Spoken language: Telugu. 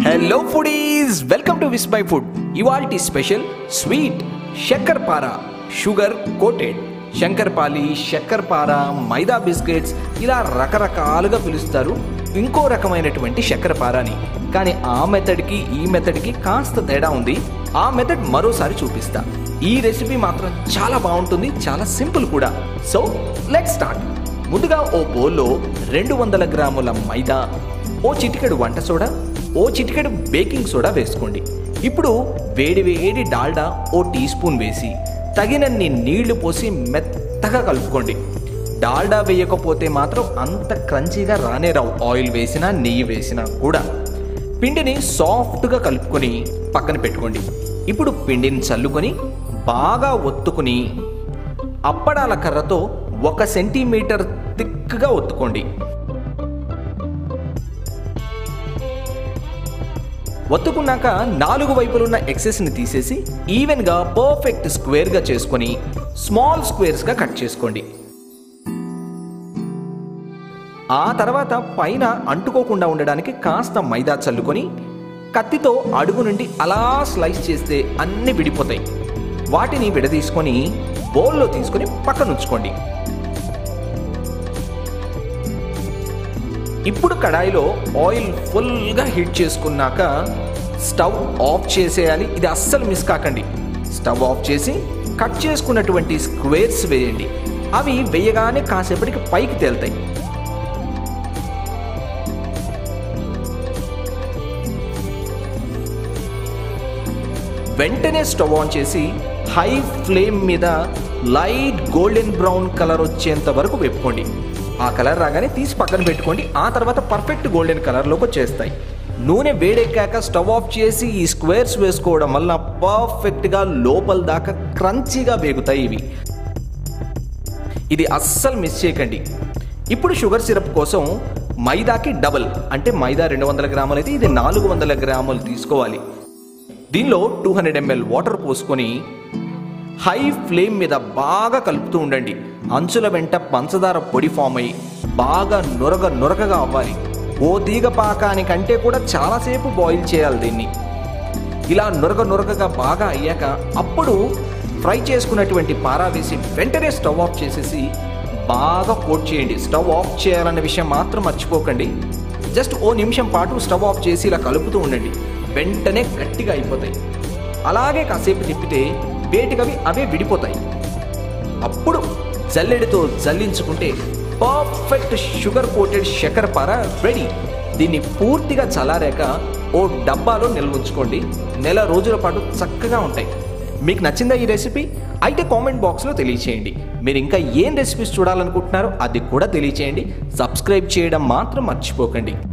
hello foodies welcome to Vismai Food ఇవాల్టి special sweet shakkarpara sugar coated shankarpali shakkarpara maida biscuits ఇలా రకరకాలుగా పిలుస్తారు ఇంకో రకమైనటువంటి శక్కరపార అని కానీ ఆ మెథడ్కి ఈ మెథడ్కి కాస్త తేడా ఉంది ఆ మెథడ్ మరోసారి చూపిస్తా ఈ రెసిపీ మాత్రం చాలా బాగుంటుంది చాలా సింపుల్ కూడా సో లెట్ స్టార్ట్ ముందుగా ఓ బౌల్లో రెండు వందల గ్రాముల మైదా ఓ చిటికెడు వంట సోడా ఓ చిటికెడు బేకింగ్ సోడా వేసుకోండి ఇప్పుడు వేడి వేడి డాల్డా ఓ టీ స్పూన్ వేసి తగినన్ని నీళ్లు పోసి మెత్తగా కలుపుకోండి డాల్డా వేయకపోతే మాత్రం అంత క్రంచీగా రానే రావు ఆయిల్ వేసినా నెయ్యి వేసినా కూడా పిండిని సాఫ్ట్గా కలుపుకొని పక్కన పెట్టుకోండి ఇప్పుడు పిండిని చల్లుకొని బాగా ఒత్తుకుని అప్పడాల కర్రతో ఒక సెంటీమీటర్ థిక్గా ఒత్తుకోండి ఒత్తుకున్నాక నాలుగు వైపులున్న ఎక్సెస్ని తీసేసి ఈవెన్గా పర్ఫెక్ట్ స్క్వేర్గా చేసుకొని స్మాల్ స్క్వేర్స్గా కట్ చేసుకోండి ఆ తర్వాత పైన అంటుకోకుండా ఉండడానికి కాస్త మైదా చల్లుకొని కత్తితో అడుగు నుండి అలా స్లైస్ చేస్తే అన్ని విడిపోతాయి వాటిని విడదీసుకొని బౌల్లో తీసుకొని పక్కన ఉంచుకోండి ఇప్పుడు కడాయిలో ఆయిల్ ఫుల్గా హీట్ చేసుకున్నాక స్టవ్ ఆఫ్ చేసేయాలి ఇది అస్సలు మిస్ కాకండి స్టవ్ ఆఫ్ చేసి కట్ చేసుకున్నటువంటి స్క్వేర్స్ వేయండి అవి వేయగానే కాసేపటికి పైకి తేలుతాయి వెంటనే స్టవ్ ఆన్ చేసి హై ఫ్లేమ్ మీద లైట్ గోల్డెన్ బ్రౌన్ కలర్ వచ్చేంత వరకు వేపుకోండి ఆ కలర్ రాగానే తీసి పక్కన పెట్టుకోండి ఆ తర్వాత పర్ఫెక్ట్ గోల్డెన్ కలర్లోకి వచ్చేస్తాయి నూనె వేడెక్కాక స్టవ్ ఆఫ్ చేసి ఈ స్క్వేర్స్ వేసుకోవడం వల్ల పర్ఫెక్ట్గా లోపల దాకా క్రంచీగా వేగుతాయి ఇవి ఇది అస్సలు మిస్ చేయకండి ఇప్పుడు షుగర్ సిరప్ కోసం మైదాకి డబల్ అంటే మైదా రెండు వందల గ్రాములు అయితే ఇది నాలుగు వందల గ్రాములు తీసుకోవాలి దీనిలో టూ హండ్రెడ్ ఎంఎల్ వాటర్ పోసుకొని హై ఫ్లేమ్ మీద బాగా కలుపుతూ ఉండండి అంచుల వెంట పంచదార పొడి ఫామ్ అయ్యి బాగా నొరగ నొరగగా అవ్వాలి ఓ తీగ పాకానికంటే కూడా చాలాసేపు బాయిల్ చేయాలి దీన్ని ఇలా నొరగ నొరగగా బాగా అయ్యాక అప్పుడు ఫ్రై చేసుకున్నటువంటి పారా వేసి వెంటనే స్టవ్ ఆఫ్ చేసేసి బాగా కోట్ చేయండి స్టవ్ ఆఫ్ చేయాలన్న విషయం మాత్రం మర్చిపోకండి జస్ట్ ఓ నిమిషం పాటు స్టవ్ ఆఫ్ చేసి ఇలా కలుపుతూ ఉండండి వెంటనే గట్టిగా అయిపోతాయి అలాగే కాసేపు తిప్పితే వేటికవి అవే విడిపోతాయి అప్పుడు జల్లెడితో జల్లించుకుంటే perfect sugar coated shakkarpara ready దీన్ని పూర్తిగా చల్లారాక ఓ డబ్బాలో నిల్వ ఉంచుకోండి నెల రోజుల పాటు చక్కగా ఉంటాయి మీకు నచ్చిందా ఈ రెసిపీ అయితే కామెంట్ బాక్స్లో తెలియచేయండి మీరు ఇంకా ఏం రెసిపీస్ చూడాలనుకుంటున్నారో అది కూడా తెలియచేయండి సబ్స్క్రైబ్ చేయడం మాత్రం మర్చిపోకండి